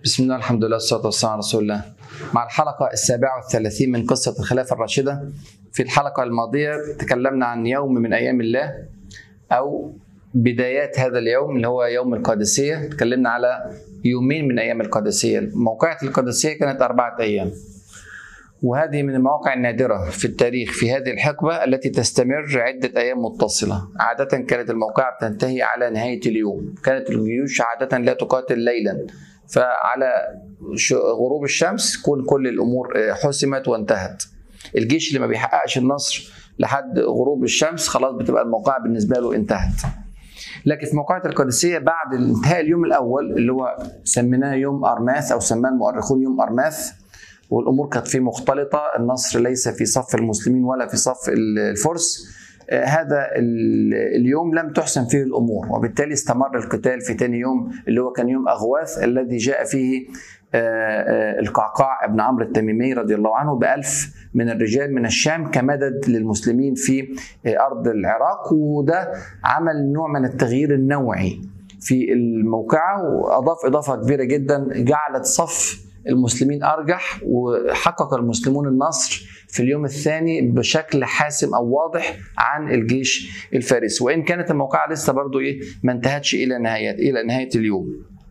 بسم الله الحمد لله والصلاة والسلام على رسول الله مع الحلقة السابعة والثلاثين من قصة الخلافة الراشدة في الحلقة الماضية تكلمنا عن يوم من أيام الله أو بدايات هذا اليوم اللي هو يوم القادسية تكلمنا على يومين من أيام القادسية موقعة القادسية كانت أربعة أيام وهذه من المواقع النادرة في التاريخ في هذه الحقبة التي تستمر عدة أيام متصلة عادة كانت الموقعة بتنتهي على نهاية اليوم كانت الجيوش عادة لا تقاتل ليلا فعلى غروب الشمس تكون كل الأمور حسمت وانتهت الجيش اللي ما بيحققش النصر لحد غروب الشمس خلاص بتبقى الموقعة بالنسبة له انتهت لكن في موقعة القادسية بعد انتهاء اليوم الأول اللي هو سميناه يوم أرماث أو سماه المؤرخون يوم أرماث والامور كانت فيه مختلطه النصر ليس في صف المسلمين ولا في صف الفرس هذا اليوم لم تحسن فيه الامور وبالتالي استمر القتال في ثاني يوم اللي هو كان يوم اغواث الذي جاء فيه القعقاع بن عمرو التميمي رضي الله عنه بألف من الرجال من الشام كمدد للمسلمين في أرض العراق وده عمل نوع من التغيير النوعي في الموقعة وأضاف إضافة كبيرة جدا جعلت صف المسلمين ارجح وحقق المسلمون النصر في اليوم الثاني بشكل حاسم او واضح عن الجيش الفارسي وان كانت الموقعه لسه برضو ايه ما انتهتش الى نهايه الى نهايه اليوم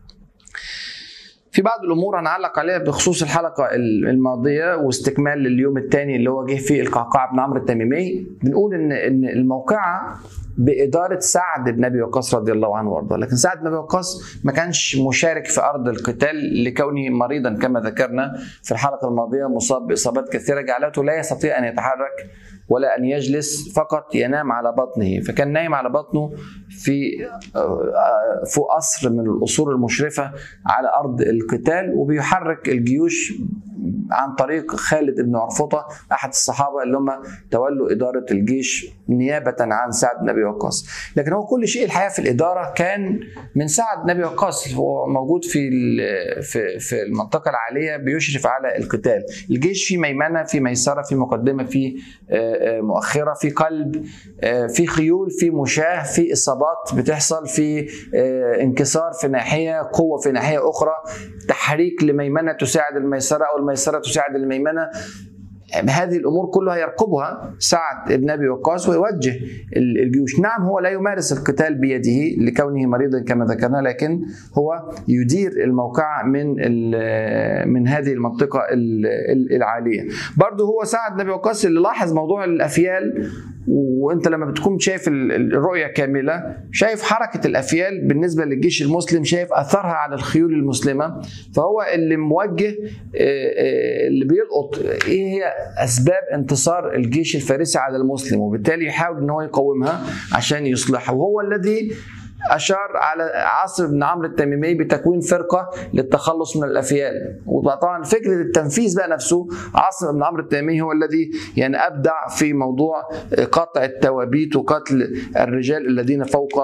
في بعض الامور هنعلق عليها بخصوص الحلقه الماضيه واستكمال لليوم الثاني اللي هو جه فيه القعقاع بن عمرو التميمي بنقول ان ان الموقعه بإدارة سعد بن أبي وقاص رضي الله عنه وأرضاه لكن سعد بن أبي وقاص ما كانش مشارك في أرض القتال لكونه مريضا كما ذكرنا في الحلقة الماضية مصاب بإصابات كثيرة جعلته لا يستطيع أن يتحرك ولا أن يجلس فقط ينام على بطنه فكان نايم على بطنه في فوق قصر من القصور المشرفة على أرض القتال وبيحرك الجيوش عن طريق خالد بن عرفطة أحد الصحابة اللي هم تولوا إدارة الجيش نيابة عن سعد بن أبي وقاص لكن هو كل شيء الحياة في الإدارة كان من سعد بن أبي وقاص هو موجود في في في المنطقة العالية بيشرف على القتال الجيش في ميمنة في ميسرة في مقدمة في مؤخرة في قلب في خيول في مشاة في إصابات بتحصل في انكسار في ناحية قوة في ناحية أخرى تحريك لميمنة تساعد الميسرة أو الميسرة تساعد الميمنة هذه الامور كلها يرقبها سعد بن ابي وقاص ويوجه الجيوش، نعم هو لا يمارس القتال بيده لكونه مريضا كما ذكرنا لكن هو يدير الموقعه من من هذه المنطقه العاليه. برضه هو سعد بن ابي وقاص اللي لاحظ موضوع الافيال وانت لما بتكون شايف الرؤيه كامله شايف حركه الافيال بالنسبه للجيش المسلم شايف اثرها على الخيول المسلمه فهو اللي موجه اللي بيلقط ايه هي اسباب انتصار الجيش الفارسي على المسلم وبالتالي يحاول ان هو يقومها عشان يصلحها وهو الذي اشار على عاصم بن عمرو التميمي بتكوين فرقه للتخلص من الافيال وطبعا فكره التنفيذ بقى نفسه عاصم بن عمرو التميمي هو الذي يعني ابدع في موضوع قطع التوابيت وقتل الرجال الذين فوق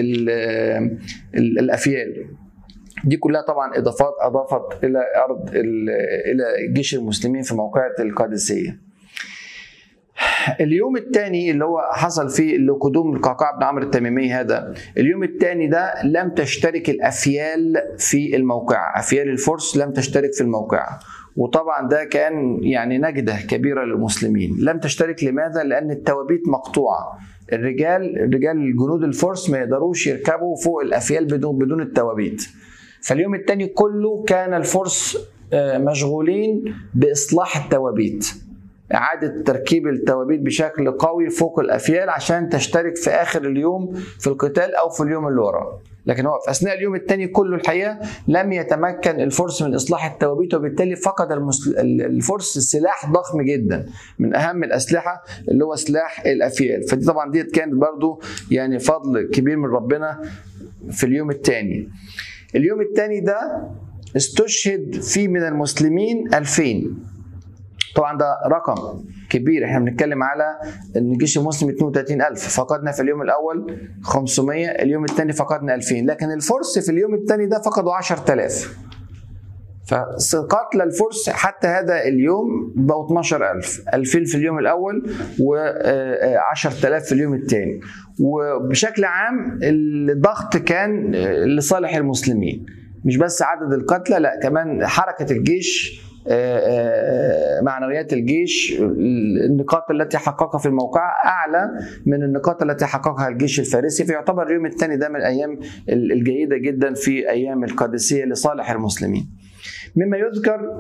الافيال دي كلها طبعا اضافات اضافت الى ارض الى جيش المسلمين في موقعة القادسيه اليوم الثاني اللي هو حصل فيه اللي قدوم القعقاع بن عمرو التميمي هذا اليوم الثاني ده لم تشترك الافيال في الموقعه افيال الفرس لم تشترك في الموقعه وطبعا ده كان يعني نجده كبيره للمسلمين لم تشترك لماذا لان التوابيت مقطوعه الرجال رجال جنود الفرس ما يقدروش يركبوا فوق الافيال بدون بدون التوابيت فاليوم الثاني كله كان الفرس مشغولين باصلاح التوابيت إعادة تركيب التوابيت بشكل قوي فوق الأفيال عشان تشترك في آخر اليوم في القتال أو في اليوم اللي وراه لكن هو في أثناء اليوم الثاني كله الحقيقة لم يتمكن الفرس من إصلاح التوابيت وبالتالي فقد المسل... الفرس سلاح ضخم جدا من أهم الأسلحة اللي هو سلاح الأفيال فدي طبعا ديت كانت برضو يعني فضل كبير من ربنا في اليوم الثاني اليوم الثاني ده استشهد فيه من المسلمين 2000 طبعا ده رقم كبير احنا بنتكلم على ان الجيش المسلم 32000 فقدنا في اليوم الاول 500 اليوم الثاني فقدنا 2000 لكن الفرس في اليوم الثاني ده فقدوا 10000 فقتل الفرس حتى هذا اليوم بقوا 12000 2000 في اليوم الاول و10000 في اليوم الثاني وبشكل عام الضغط كان لصالح المسلمين مش بس عدد القتلى لا كمان حركه الجيش آه، آه، معنويات الجيش النقاط التي حققها في الموقع اعلى من النقاط التي حققها الجيش الفارسي فيعتبر اليوم الثاني ده من الايام الجيده جدا في ايام القادسيه لصالح المسلمين. مما يذكر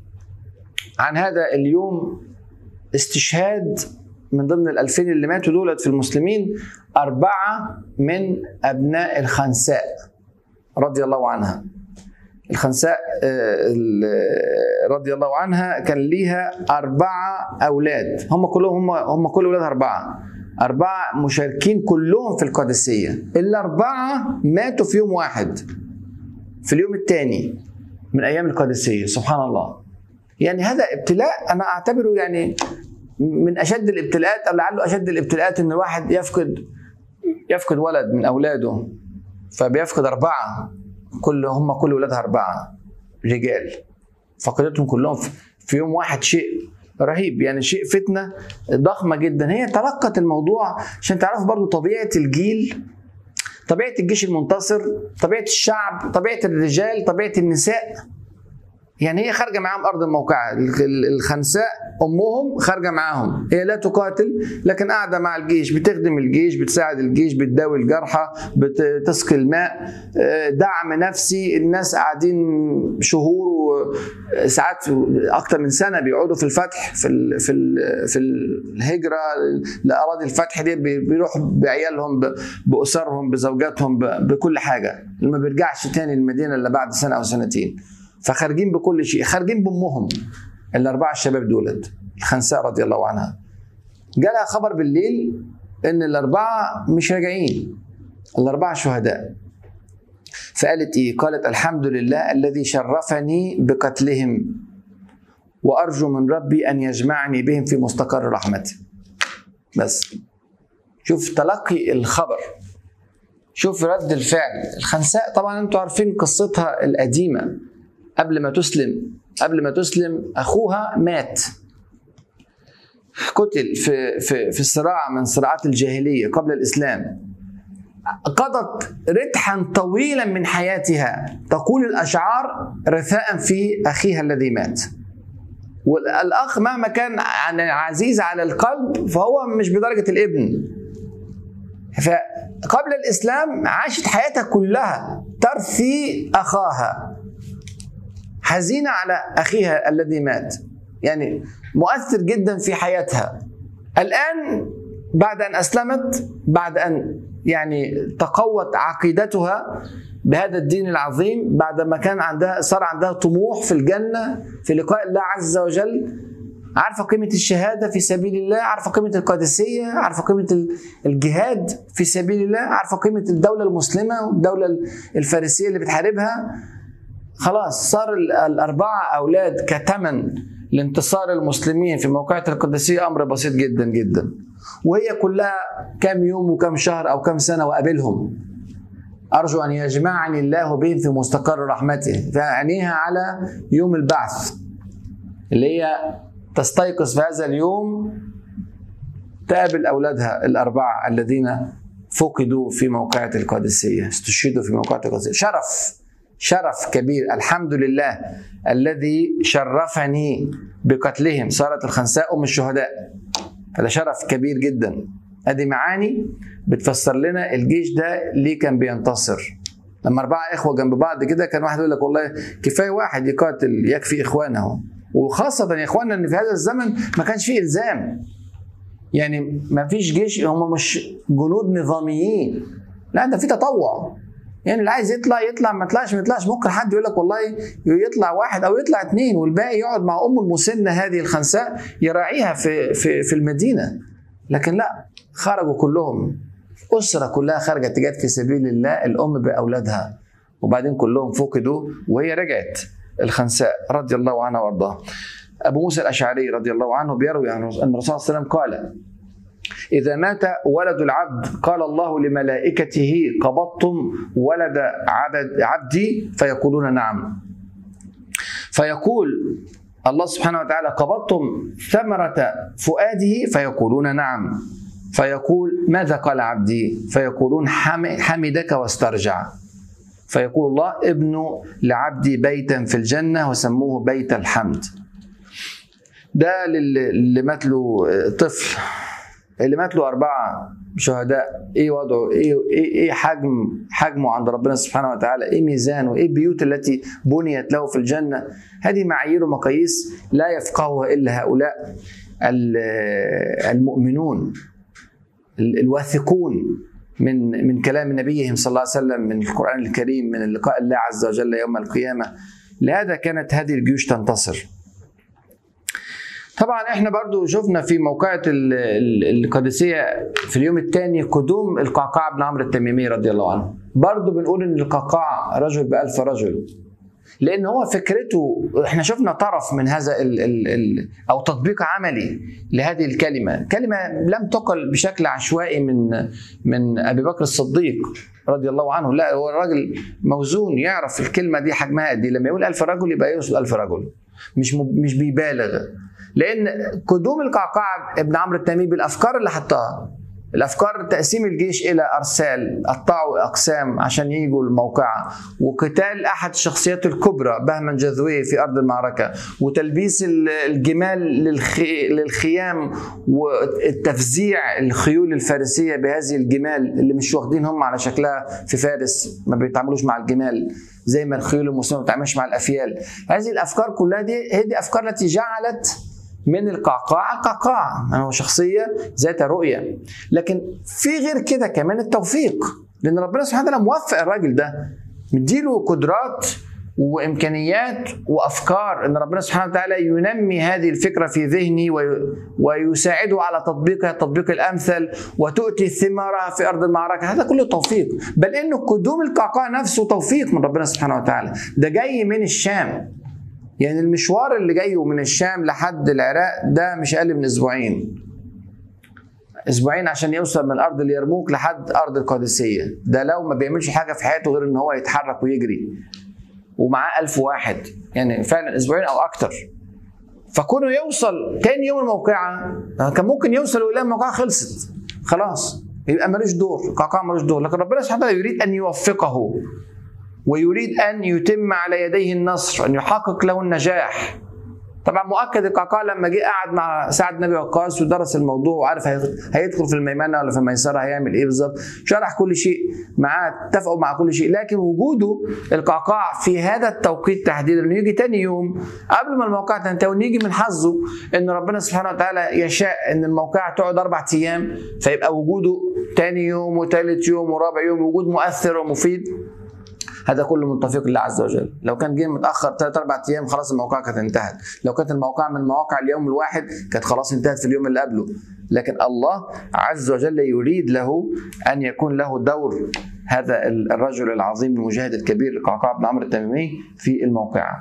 عن هذا اليوم استشهاد من ضمن الألفين اللي ماتوا دولت في المسلمين أربعة من أبناء الخنساء رضي الله عنها الخنساء آه، رضي الله عنها كان ليها أربعة أولاد هم كلهم هم هم كل أولادها أربعة أربعة مشاركين كلهم في القادسية الأربعة ماتوا في يوم واحد في اليوم الثاني من أيام القادسية سبحان الله يعني هذا ابتلاء أنا أعتبره يعني من أشد الابتلاءات أو لعله أشد الابتلاءات إن الواحد يفقد يفقد ولد من أولاده فبيفقد أربعة كل هم كل ولادها أربعة رجال فقدتهم كلهم في يوم واحد شيء رهيب يعني شيء فتنة ضخمة جدا هي تلقت الموضوع عشان تعرفوا برضو طبيعة الجيل طبيعة الجيش المنتصر طبيعة الشعب طبيعة الرجال طبيعة النساء يعني هي خارجه معاهم ارض الموقعه الخنساء امهم خارجه معاهم هي لا تقاتل لكن قاعده مع الجيش بتخدم الجيش بتساعد الجيش بتداوي الجرحى بتسقي الماء آه، دعم نفسي الناس قاعدين شهور وساعات اكثر من سنه بيقعدوا في الفتح في ال في ال في الهجره لاراضي الفتح دي بيروحوا بعيالهم باسرهم بزوجاتهم بكل حاجه ما بيرجعش تاني المدينه الا بعد سنه او سنتين فخارجين بكل شيء خارجين بامهم الاربعه الشباب دولت الخنساء رضي الله عنها جالها خبر بالليل ان الاربعه مش راجعين الاربعه شهداء فقالت ايه قالت الحمد لله الذي شرفني بقتلهم وارجو من ربي ان يجمعني بهم في مستقر رحمته بس شوف تلقي الخبر شوف رد الفعل الخنساء طبعا انتم عارفين قصتها القديمه قبل ما تسلم قبل ما تسلم اخوها مات قتل في في في صراع من صراعات الجاهليه قبل الاسلام قضت رتحا طويلا من حياتها تقول الاشعار رثاء في اخيها الذي مات والاخ مهما كان عزيز على القلب فهو مش بدرجه الابن فقبل الاسلام عاشت حياتها كلها ترثي اخاها حزينه على اخيها الذي مات يعني مؤثر جدا في حياتها الان بعد ان اسلمت بعد ان يعني تقوت عقيدتها بهذا الدين العظيم بعد ما كان عندها صار عندها طموح في الجنه في لقاء الله عز وجل عارفه قيمه الشهاده في سبيل الله عارفه قيمه القادسيه عارفه قيمه الجهاد في سبيل الله عارفه قيمه الدوله المسلمه والدوله الفارسيه اللي بتحاربها خلاص صار الأربعة أولاد كتمن لانتصار المسلمين في موقعة القدسية أمر بسيط جدا جدا وهي كلها كم يوم وكم شهر أو كم سنة وقابلهم أرجو أن يجمعني الله بهم في مستقر رحمته فأعنيها على يوم البعث اللي هي تستيقظ في هذا اليوم تقابل أولادها الأربعة الذين فقدوا في موقعة القادسية استشهدوا في موقعة القادسية شرف شرف كبير الحمد لله الذي شرفني بقتلهم صارت الخنساء ام الشهداء هذا شرف كبير جدا ادي معاني بتفسر لنا الجيش ده ليه كان بينتصر لما اربعه اخوه جنب بعض كده كان واحد يقول لك والله كفايه واحد يقاتل يكفي اخوانه وخاصه يا اخواننا ان في هذا الزمن ما كانش فيه الزام يعني ما فيش جيش هم مش جنود نظاميين لا ده في تطوع يعني اللي عايز يطلع يطلع ما يطلعش ما يطلعش ممكن حد يقول لك والله يطلع واحد او يطلع اثنين والباقي يقعد مع ام المسنه هذه الخنساء يراعيها في في في المدينه لكن لا خرجوا كلهم اسره كلها خرجت تجاد في سبيل الله الام باولادها وبعدين كلهم فقدوا وهي رجعت الخنساء رضي الله عنها وارضاها ابو موسى الاشعري رضي الله عنه بيروي عن الرسول صلى الله عليه وسلم قال إذا مات ولد العبد قال الله لملائكته قبضتم ولد عبد عبدي فيقولون نعم فيقول الله سبحانه وتعالى قبضتم ثمرة فؤاده فيقولون نعم فيقول ماذا قال عبدي فيقولون حمدك واسترجع فيقول الله ابنوا لعبدي بيتا في الجنة وسموه بيت الحمد ده للي اللي مات له طفل اللي مات له أربعة شهداء إيه وضعه إيه إيه, إيه حجم حجمه عند ربنا سبحانه وتعالى إيه ميزانه إيه البيوت التي بنيت له في الجنة هذه معايير ومقاييس لا يفقهها إلا هؤلاء ال- المؤمنون ال- الواثقون من من كلام نبيهم صلى الله عليه وسلم من القرآن الكريم من لقاء الله عز وجل يوم القيامة لهذا كانت هذه الجيوش تنتصر طبعا احنا برضو شفنا في موقعة ال- ال- القادسية في اليوم الثاني قدوم القعقاع بن عمرو التميمي رضي الله عنه برضو بنقول ان القعقاع رجل بألف رجل لان هو فكرته احنا شفنا طرف من هذا ال ال ال او تطبيق عملي لهذه الكلمه كلمه لم تقل بشكل عشوائي من من ابي بكر الصديق رضي الله عنه لا هو الراجل موزون يعرف الكلمه دي حجمها قد ايه لما يقول ألف رجل يبقى يقصد ألف رجل مش م- مش بيبالغ لان قدوم القعقاع ابن عمرو التميمي بالافكار اللي حطها الافكار تقسيم الجيش الى ارسال قطعوا اقسام عشان يجوا الموقعه وقتال احد الشخصيات الكبرى بهمن جذويه في ارض المعركه وتلبيس ال- الجمال للخي... للخيام والتفزيع الخيول الفارسيه بهذه الجمال اللي مش واخدين هم على شكلها في فارس ما بيتعاملوش مع الجمال زي ما الخيول المسلمه ما بتتعاملش مع الافيال هذه الافكار كلها دي هي دي افكار التي جعلت من القعقاع القعقاع يعني هو شخصية ذات رؤية لكن في غير كده كمان التوفيق لأن ربنا سبحانه وتعالى موفق الراجل ده مديله قدرات وامكانيات وافكار ان ربنا سبحانه وتعالى ينمي هذه الفكره في ذهني وي- ويساعده على تطبيقها التطبيق الامثل وتؤتي ثمارها في ارض المعركه هذا كله توفيق بل انه قدوم القعقاع نفسه توفيق من ربنا سبحانه وتعالى ده جاي من الشام يعني المشوار اللي جايه من الشام لحد العراق ده مش اقل من اسبوعين اسبوعين عشان يوصل من ارض اليرموك لحد ارض القادسيه ده لو ما بيعملش حاجه في حياته غير ان هو يتحرك ويجري ومعاه ألف واحد يعني فعلا اسبوعين او اكتر فكونه يوصل تاني يوم الموقعه كان ممكن يوصل ويلاقي الموقعه خلصت خلاص يبقى ملوش دور قعقاع ملوش دور لكن ربنا سبحانه وتعالى يريد ان يوفقه ويريد ان يتم على يديه النصر ان يحقق له النجاح طبعا مؤكد القعقاع لما جه قعد مع سعد بن وقاص ودرس الموضوع وعارف هي- هيدخل في الميمنه ولا في الميسره هيعمل ايه بالظبط شرح كل شيء معاه اتفقوا مع كل شيء لكن وجوده القعقاع في هذا التوقيت تحديدا انه يجي تاني يوم قبل ما الموقع تنتهي وإنه يجي من حظه ان ربنا سبحانه وتعالى يشاء ان الموقع تقعد اربع ايام فيبقى وجوده تاني يوم وثالث يوم ورابع يوم وجود مؤثر ومفيد هذا كله من توفيق الله عز وجل لو كان جه متاخر ثلاث اربع ايام خلاص الموقع كانت انتهت لو كانت الموقع من مواقع اليوم الواحد كانت خلاص انتهت في اليوم اللي قبله لكن الله عز وجل يريد له ان يكون له دور هذا الرجل العظيم المجاهد الكبير القعقاع بن عمرو التميمي في الموقعه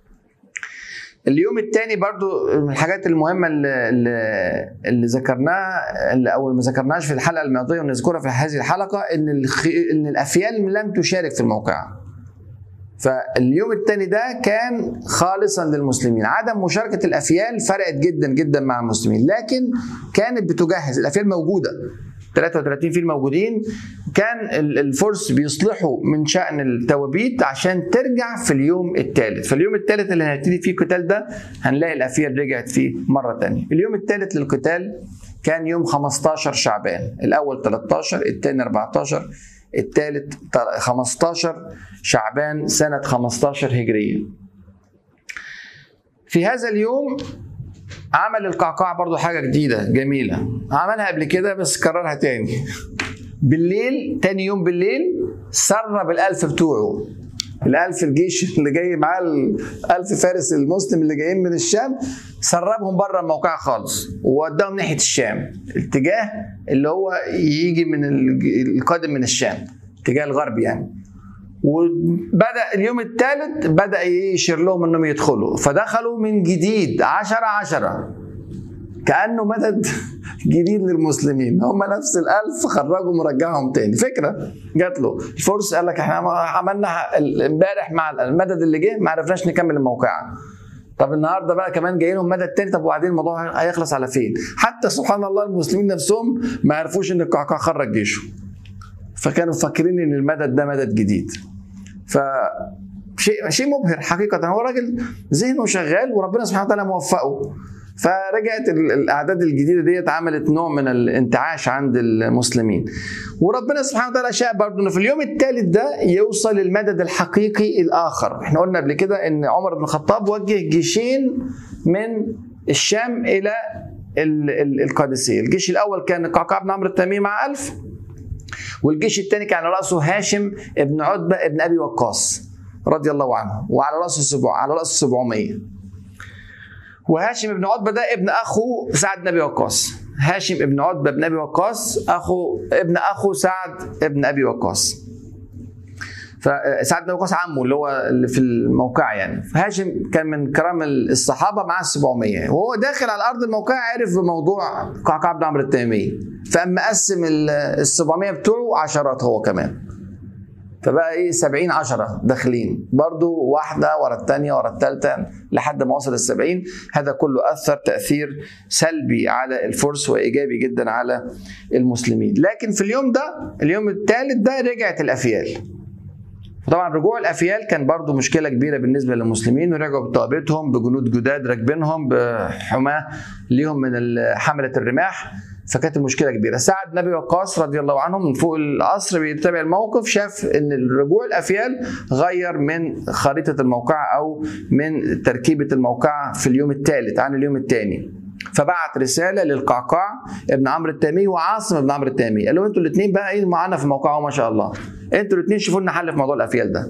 اليوم الثاني برضو من الحاجات المهمة اللي, اللي, اللي ذكرناها اللي أول ما ذكرناهاش في الحلقة الماضية ونذكرها في هذه الحلقة إن الخ... إن الأفيال لم تشارك في الموقعة. فاليوم الثاني ده كان خالصا للمسلمين عدم مشاركة الأفيال فرقت جدا جدا مع المسلمين لكن كانت بتجهز الأفيال موجودة 33 فيل موجودين كان ال- الفرس بيصلحوا من شأن التوابيت عشان ترجع في اليوم الثالث فاليوم الثالث اللي هنبتدي فيه القتال ده هنلاقي الأفيال رجعت فيه مرة تانية اليوم الثالث للقتال كان يوم 15 شعبان الأول 13 الثاني 14 الثالث 15 شعبان سنة 15 هجرية في هذا اليوم عمل القعقاع برضو حاجة جديدة جميلة عملها قبل كده بس كررها تاني بالليل تاني يوم بالليل سرب الألف بتوعه الألف الجيش اللي جاي معاه الألف فارس المسلم اللي جايين من الشام سربهم بره الموقع خالص ووداهم ناحية الشام الاتجاه اللي هو يجي من الج- القادم من الشام اتجاه الغرب يعني وبدا اليوم الثالث بدا يشير لهم انهم يدخلوا فدخلوا من جديد عشرة عشرة كانه مدد جديد للمسلمين هم نفس الألف خرجوا مرجعهم تاني فكره جات له الفرس قال لك احنا عملنا ال- امبارح مع المدد اللي جه ما عرفناش نكمل الموقعه طب النهارده بقى كمان جاي لهم مدد تاني طب وبعدين الموضوع هيخلص على فين؟ حتى سبحان الله المسلمين نفسهم ما عرفوش ان القعقاع خرج جيشه فكانوا فاكرين ان المدد ده مدد جديد ف شيء شيء مبهر حقيقه هو راجل ذهنه شغال وربنا سبحانه وتعالى موفقه فرجعت الاعداد الجديده ديت عملت نوع من الانتعاش عند المسلمين وربنا سبحانه وتعالى شاء برضه انه في اليوم الثالث ده يوصل للمدد الحقيقي الاخر احنا قلنا قبل كده ان عمر بن الخطاب وجه جيشين من الشام الى القادسيه الجيش الاول كان قعقاع بن عمرو التميمي مع ألف والجيش الثاني كان على راسه هاشم بن عتبه بن ابي وقاص رضي الله عنه وعلى راسه سبع على راسه 700 وهاشم بن عتبه ده ابن اخو سعد بن ابي وقاص هاشم ابن عتبه بن ابي وقاص اخو ابن اخو سعد بن ابي وقاص فسعد بن وقاص عمه اللي هو اللي في الموقع يعني فهاشم كان من كرام الصحابه مع ال 700 وهو داخل على ارض الموقع عرف بموضوع قعقاع بن عمرو التيمي فاما قسم ال 700 بتوعه عشرات هو كمان فبقى ايه 70 10 داخلين برضو واحده ورا الثانيه ورا الثالثه لحد ما وصل ال 70 هذا كله اثر تاثير سلبي على الفرس وايجابي جدا على المسلمين لكن في اليوم ده اليوم الثالث ده رجعت الافيال طبعا رجوع الافيال كان برضو مشكله كبيره بالنسبه للمسلمين ورجعوا بطابتهم بجنود جداد راكبينهم بحماه ليهم من حمله الرماح فكانت المشكله كبيره سعد بن ابي وقاص رضي الله عنه من فوق القصر بيتابع الموقف شاف ان الرجوع الافيال غير من خريطه الموقع او من تركيبه الموقع في اليوم الثالث عن اليوم الثاني فبعت رساله للقعقاع ابن عمرو التامي وعاصم ابن عمرو التامي قال لهم انتوا الاثنين بقى ايه معانا في موقعه ما شاء الله انتوا الاثنين شوفوا لنا حل في موضوع الافيال ده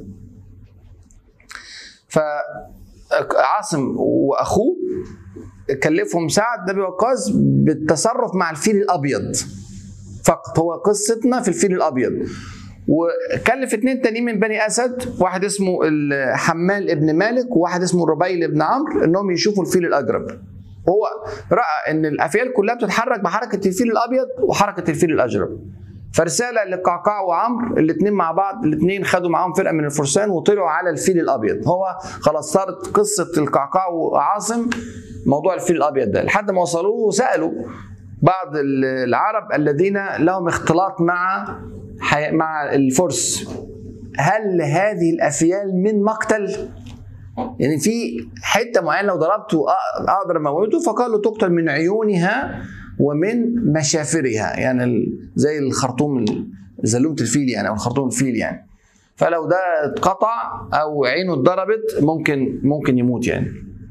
فعاصم واخوه كلفهم سعد بن وقاص بالتصرف مع الفيل الابيض فقط هو قصتنا في الفيل الابيض وكلف اثنين تانيين من بني اسد واحد اسمه حمال ابن مالك وواحد اسمه الربيل ابن عمرو انهم يشوفوا الفيل الاجرب هو راى ان الافيال كلها بتتحرك بحركه الفيل الابيض وحركه الفيل الاجرب فرساله لقعقاع وعمرو الاثنين مع بعض الاثنين خدوا معاهم فرقه من الفرسان وطلعوا على الفيل الابيض هو خلاص صارت قصه القعقاع وعاصم موضوع الفيل الابيض ده لحد ما وصلوه وسالوا بعض العرب الذين لهم اختلاط مع مع الفرس هل هذه الافيال من مقتل؟ يعني في حته معينه لو ضربته اقدر اموته فقالوا تقتل من عيونها ومن مشافرها يعني زي الخرطوم زلومه الفيل يعني او الخرطوم الفيل يعني فلو ده اتقطع او عينه اتضربت ممكن ممكن يموت يعني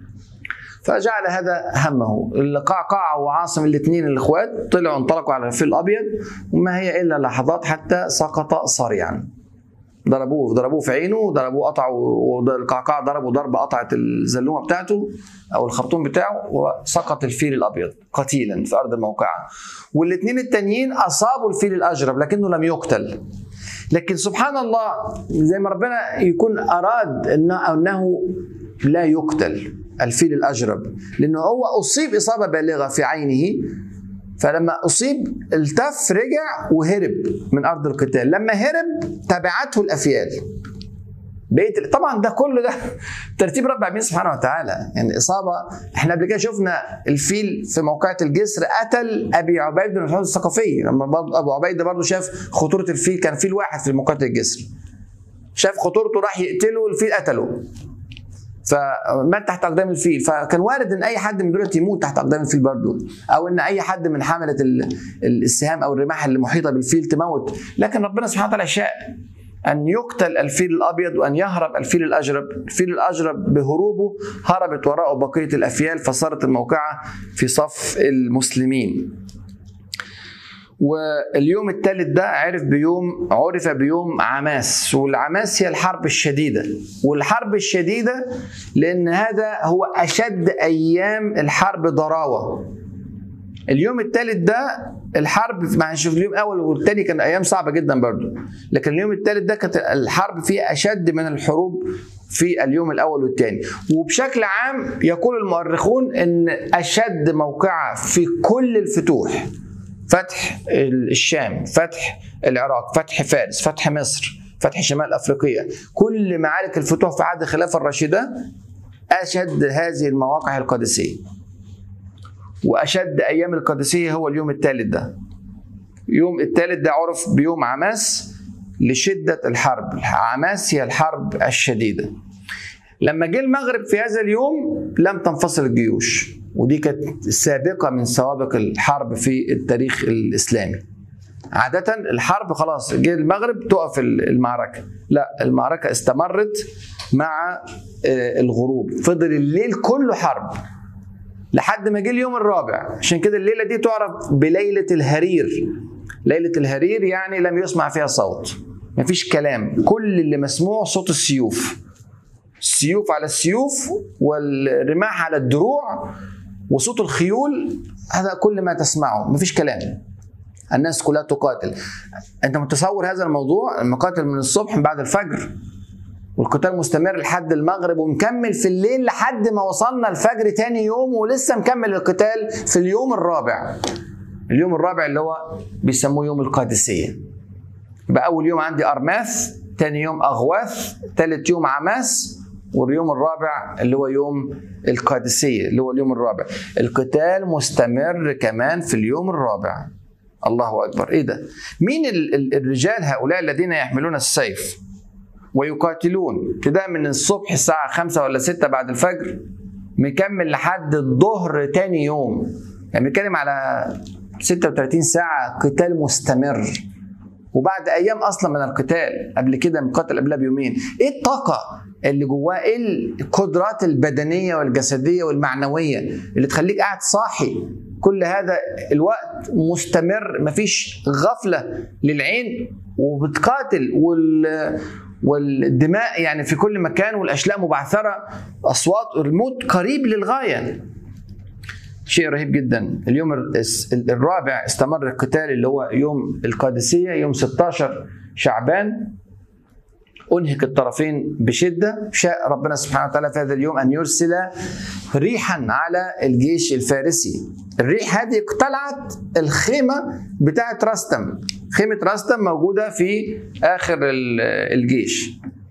فجعل هذا همه القعقاع وعاصم الاثنين الاخوات طلعوا انطلقوا على الفيل الابيض وما هي الا لحظات حتى سقط صريعا ضربوه ضربوه في عينه ضربوه قطعوا والقعقاع ضربوا ضربه قطعت الزلومه بتاعته او الخرطوم بتاعه وسقط الفيل الابيض قتيلا في ارض الموقعه والاثنين التانيين اصابوا الفيل الاجرب لكنه لم يقتل لكن سبحان الله زي ما ربنا يكون اراد انه انه لا يقتل الفيل الاجرب لانه هو اصيب اصابه بالغه في عينه فلما اصيب التف رجع وهرب من ارض القتال لما هرب تبعته الافيال بقيت طبعا ده كله ده ترتيب رب العالمين سبحانه وتعالى يعني اصابه احنا قبل كده شفنا الفيل في موقعة الجسر قتل ابي عبيد بن مسعود الثقفي لما برضه ابو عبيده برضه شاف خطوره الفيل كان فيل واحد في موقعة الجسر شاف خطورته راح يقتله الفيل قتله فمات تحت اقدام الفيل فكان وارد ان اي حد من دول يموت تحت اقدام الفيل برضه او ان اي حد من حمله السهام او الرماح اللي محيطه بالفيل تموت لكن ربنا سبحانه وتعالى شاء أن يقتل الفيل الأبيض وأن يهرب الفيل الأجرب الفيل الأجرب بهروبه هربت وراءه بقية الأفيال فصارت الموقعة في صف المسلمين واليوم الثالث ده عرف بيوم عرف بيوم عماس والعماس هي الحرب الشديده والحرب الشديده لان هذا هو اشد ايام الحرب ضراوه اليوم الثالث ده الحرب مع نشوف اليوم الاول والثاني كان ايام صعبه جدا برضو لكن اليوم الثالث ده كانت الحرب فيه اشد من الحروب في اليوم الاول والثاني وبشكل عام يقول المؤرخون ان اشد موقعه في كل الفتوح فتح الشام فتح العراق فتح فارس فتح مصر فتح شمال افريقيا كل معارك الفتوح في عهد الخلافه الراشده اشد هذه المواقع القادسيه واشد ايام القادسيه هو اليوم الثالث ده يوم الثالث ده عرف بيوم عماس لشدة الحرب عماس هي الحرب الشديدة لما جه المغرب في هذا اليوم لم تنفصل الجيوش ودي كانت سابقة من سوابق الحرب في التاريخ الإسلامي عادة الحرب خلاص جه المغرب تقف المعركة لا المعركة استمرت مع الغروب فضل الليل كله حرب لحد ما جه اليوم الرابع عشان كده الليلة دي تعرف بليلة الهرير ليلة الهرير يعني لم يسمع فيها صوت مفيش كلام كل اللي مسموع صوت السيوف السيوف على السيوف والرماح على الدروع وصوت الخيول هذا كل ما تسمعه مفيش كلام الناس كلها تقاتل انت متصور هذا الموضوع المقاتل من الصبح من بعد الفجر والقتال مستمر لحد المغرب ومكمل في الليل لحد ما وصلنا الفجر تاني يوم ولسه مكمل القتال في اليوم الرابع اليوم الرابع اللي هو بيسموه يوم القادسية يبقى أول يوم عندي أرماث تاني يوم أغواث تالت يوم عماس واليوم الرابع اللي هو يوم القادسية اللي هو اليوم الرابع القتال مستمر كمان في اليوم الرابع الله أكبر إيه ده مين الرجال هؤلاء الذين يحملون السيف ويقاتلون ابتداء من الصبح الساعة خمسة ولا ستة بعد الفجر مكمل لحد الظهر تاني يوم يعني بنتكلم على 36 ساعة قتال مستمر وبعد ايام اصلا من القتال قبل كده مقاتل قبلها بيومين ايه الطاقه اللي جواه ايه القدرات البدنيه والجسديه والمعنويه اللي تخليك قاعد صاحي كل هذا الوقت مستمر مفيش غفله للعين وبتقاتل وال والدماء يعني في كل مكان والاشلاء مبعثره اصوات الموت قريب للغايه شيء رهيب جدا اليوم الرابع استمر القتال اللي هو يوم القادسية يوم 16 شعبان أنهك الطرفين بشدة شاء ربنا سبحانه وتعالى في هذا اليوم أن يرسل ريحا على الجيش الفارسي الريح هذه اقتلعت الخيمة بتاعت رستم خيمة رستم موجودة في آخر الجيش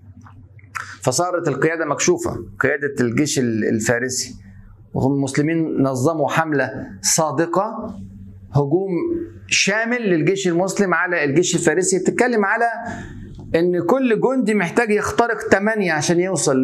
فصارت القيادة مكشوفة قيادة الجيش الفارسي وهم المسلمين نظموا حملة صادقة هجوم شامل للجيش المسلم على الجيش الفارسي بتتكلم على ان كل جندي محتاج يخترق ثمانية عشان يوصل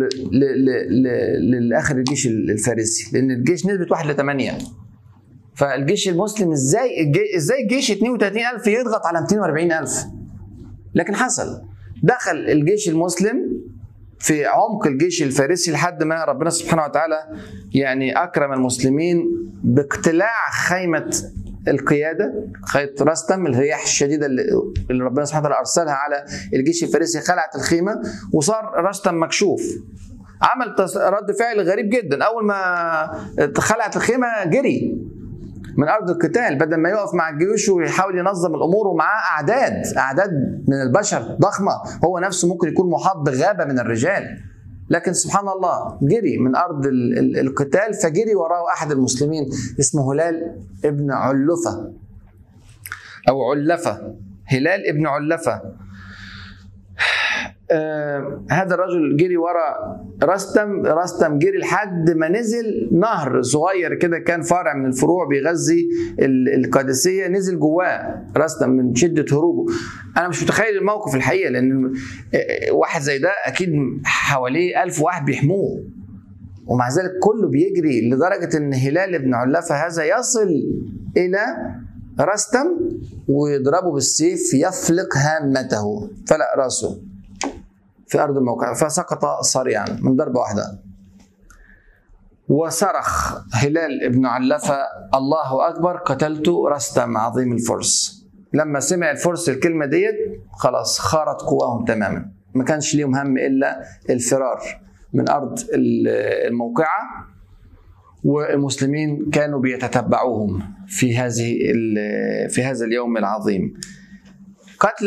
لاخر الجيش الفارسي لان الجيش نسبة واحد لثمانية فالجيش المسلم ازاي ازاي الجيش 32000 يضغط على 240000 لكن حصل دخل الجيش المسلم في عمق الجيش الفارسي لحد ما ربنا سبحانه وتعالى يعني اكرم المسلمين باقتلاع خيمه القياده خيمه رستم الرياح الشديده اللي ربنا سبحانه وتعالى ارسلها على الجيش الفارسي خلعت الخيمه وصار رستم مكشوف عمل رد فعل غريب جدا اول ما خلعت الخيمه جري من ارض القتال بدل ما يقف مع الجيوش ويحاول ينظم الامور ومعاه اعداد اعداد من البشر ضخمه هو نفسه ممكن يكون محاط بغابه من الرجال لكن سبحان الله جري من ارض القتال فجري وراه احد المسلمين اسمه هلال ابن علفه او علفه هلال ابن علفه آه هذا الرجل جري ورا رستم رستم جري لحد ما نزل نهر صغير كده كان فرع من الفروع بيغذي القادسية نزل جواه رستم من شدة هروبه أنا مش متخيل الموقف الحقيقة لأن واحد زي ده أكيد حواليه ألف واحد بيحموه ومع ذلك كله بيجري لدرجة أن هلال بن علفة هذا يصل إلى رستم ويضربه بالسيف يفلق هامته فلق راسه في أرض الموقع فسقط صريعا من ضربة واحدة وصرخ هلال بن علفة الله أكبر قتلت رستم عظيم الفرس لما سمع الفرس الكلمة ديت خلاص خارت قواهم تماما ما كانش ليهم هم إلا الفرار من أرض الموقعة والمسلمين كانوا بيتتبعوهم في هذه في هذا اليوم العظيم قتل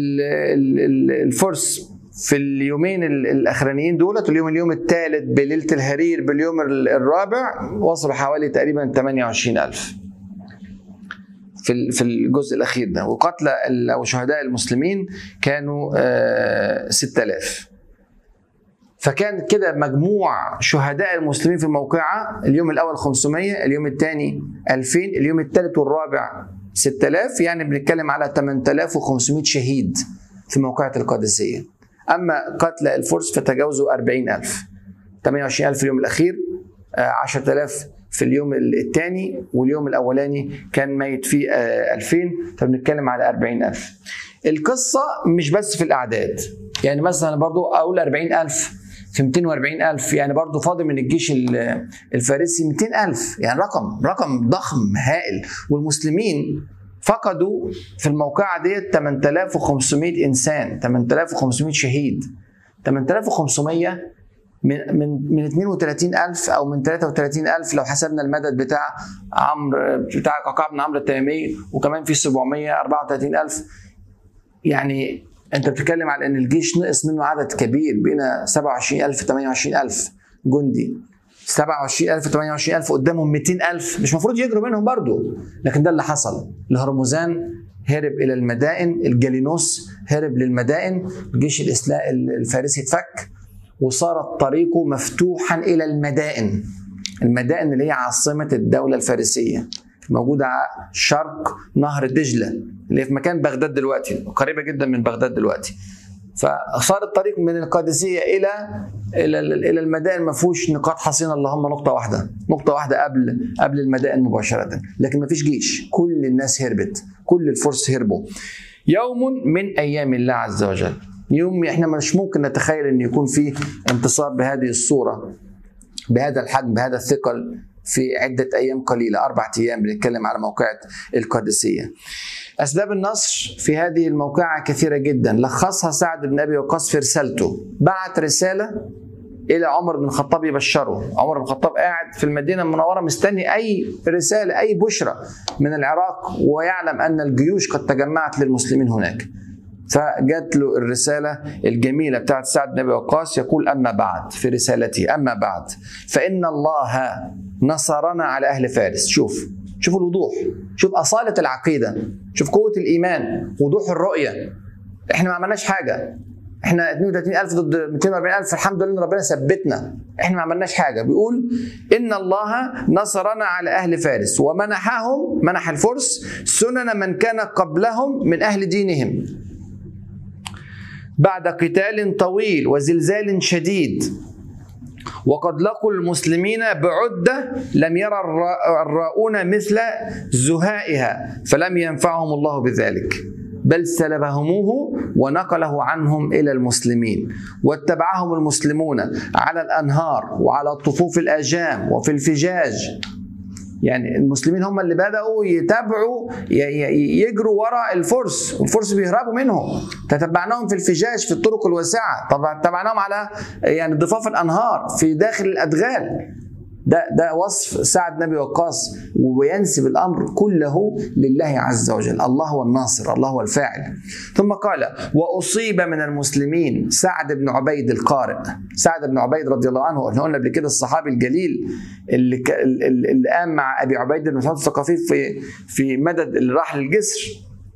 الفرس في اليومين الاخرانيين دولت واليوم اليوم الثالث بليله الهرير باليوم الرابع وصلوا حوالي تقريبا 28000 في في الجزء الاخير ده وقتلى او شهداء المسلمين كانوا 6000 فكان كده مجموع شهداء المسلمين في الموقعة اليوم الأول 500 اليوم الثاني 2000 اليوم الثالث والرابع 6000 يعني بنتكلم على 8500 شهيد في موقعة القادسية أما قتل الفرس فتجاوزوا 40000 28000 في اليوم الأخير 10000 في اليوم الثاني واليوم الأولاني كان ميت فيه 2000 فبنتكلم على 40000 القصة مش بس في الأعداد يعني مثلا برضو أقول 40000 في 240 ألف يعني برضو فاضل من الجيش الفارسي 200 ألف يعني رقم رقم ضخم هائل والمسلمين فقدوا في الموقعة ديت 8500 إنسان 8500 شهيد 8500 من من من 32000 او من 33000 لو حسبنا المدد بتاع عمرو بتاع قعقاع بن عمرو التيمي وكمان في 734000 يعني انت بتتكلم على ان الجيش نقص منه عدد كبير بين 27000 28000 جندي 27000 28000 قدامهم 200000 مش المفروض يجروا منهم برضو لكن ده اللي حصل الهرمزان هرب الى المدائن الجالينوس هرب للمدائن الجيش الفارسي اتفك وصار طريقه مفتوحا الى المدائن المدائن اللي هي عاصمه الدوله الفارسيه موجوده على شرق نهر دجله اللي هي في مكان بغداد دلوقتي قريبه جدا من بغداد دلوقتي فصار الطريق من القادسيه الى الى الى المدائن ما فيهوش نقاط حصينه اللهم نقطه واحده نقطه واحده قبل قبل المدائن مباشره لكن ما فيش جيش كل الناس هربت كل الفرس هربوا يوم من ايام الله عز وجل يوم احنا مش ممكن نتخيل ان يكون في انتصار بهذه الصوره بهذا الحجم بهذا الثقل في عدة أيام قليلة أربعة أيام بنتكلم على موقعة القادسية أسباب النصر في هذه الموقعة كثيرة جدا لخصها سعد بن أبي وقاص في رسالته بعت رسالة إلى عمر بن الخطاب يبشره عمر بن الخطاب قاعد في المدينة المنورة مستني أي رسالة أي بشرة من العراق ويعلم أن الجيوش قد تجمعت للمسلمين هناك فجات له الرسالة الجميلة بتاعت سعد بن أبي وقاص يقول أما بعد في رسالته أما بعد فإن الله نصرنا على أهل فارس شوف شوف الوضوح شوف أصالة العقيدة شوف قوة الإيمان وضوح الرؤية إحنا ما عملناش حاجة احنا 32000 ضد 240000 الحمد لله ان ربنا ثبتنا احنا ما عملناش حاجه بيقول ان الله نصرنا على اهل فارس ومنحهم منح الفرس سنن من كان قبلهم من اهل دينهم بعد قتال طويل وزلزال شديد وقد لقوا المسلمين بعدة لم يرى الراؤون مثل زهائها فلم ينفعهم الله بذلك بل سلبهموه ونقله عنهم الى المسلمين واتبعهم المسلمون على الانهار وعلى طفوف الاجام وفي الفجاج يعني المسلمين هم اللي بداوا يتابعوا يجروا وراء الفرس والفرس بيهربوا منهم تتبعناهم في الفجاج في الطرق الواسعه طبعا تبعناهم على يعني ضفاف الانهار في داخل الادغال ده ده وصف سعد نبي وقاص وينسب الامر كله لله عز وجل، الله هو الناصر، الله هو الفاعل. ثم قال: واصيب من المسلمين سعد بن عبيد القارئ، سعد بن عبيد رضي الله عنه احنا قلنا قبل كده الصحابي الجليل اللي ك... اللي قام مع ابي عبيد بن مسعود الثقفي في في مدد اللي راح للجسر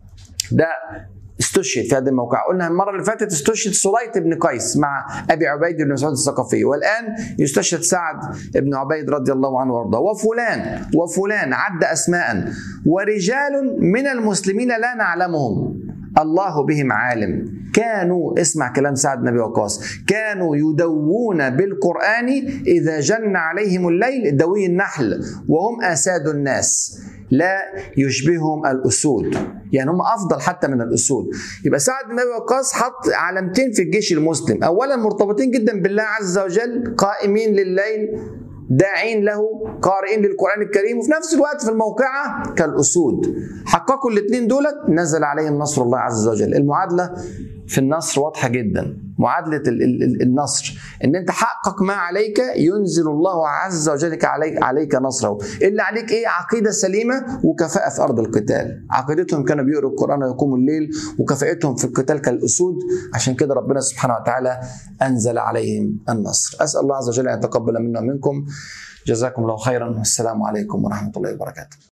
ده استشهد في هذا الموقع قلنا المره اللي فاتت استشهد سليط بن قيس مع ابي عبيد بن مسعود الثقفي والان يستشهد سعد بن عبيد رضي الله عنه وارضاه وفلان وفلان عد اسماء ورجال من المسلمين لا نعلمهم الله بهم عالم كانوا اسمع كلام سعد بن ابي وقاص كانوا يدوون بالقران اذا جن عليهم الليل دوي النحل وهم اساد الناس لا يشبههم الاسود يعني هم افضل حتى من الاسود يبقى سعد بن ابي وقاص حط علامتين في الجيش المسلم اولا مرتبطين جدا بالله عز وجل قائمين لليل داعين له قارئين للقران الكريم وفي نفس الوقت في الموقعه كالاسود حققوا الاثنين دولت نزل عليهم نصر الله عز وجل المعادله في النصر واضحه جدا معادله النصر ان انت حقق ما عليك ينزل الله عز وجل عليك عليك نصره اللي عليك ايه عقيده سليمه وكفاءه في ارض القتال عقيدتهم كانوا بيقروا القران ويقوموا الليل وكفاءتهم في القتال كالاسود عشان كده ربنا سبحانه وتعالى انزل عليهم النصر اسال الله عز وجل ان يتقبل منا ومنكم جزاكم الله خيرا والسلام عليكم ورحمه الله وبركاته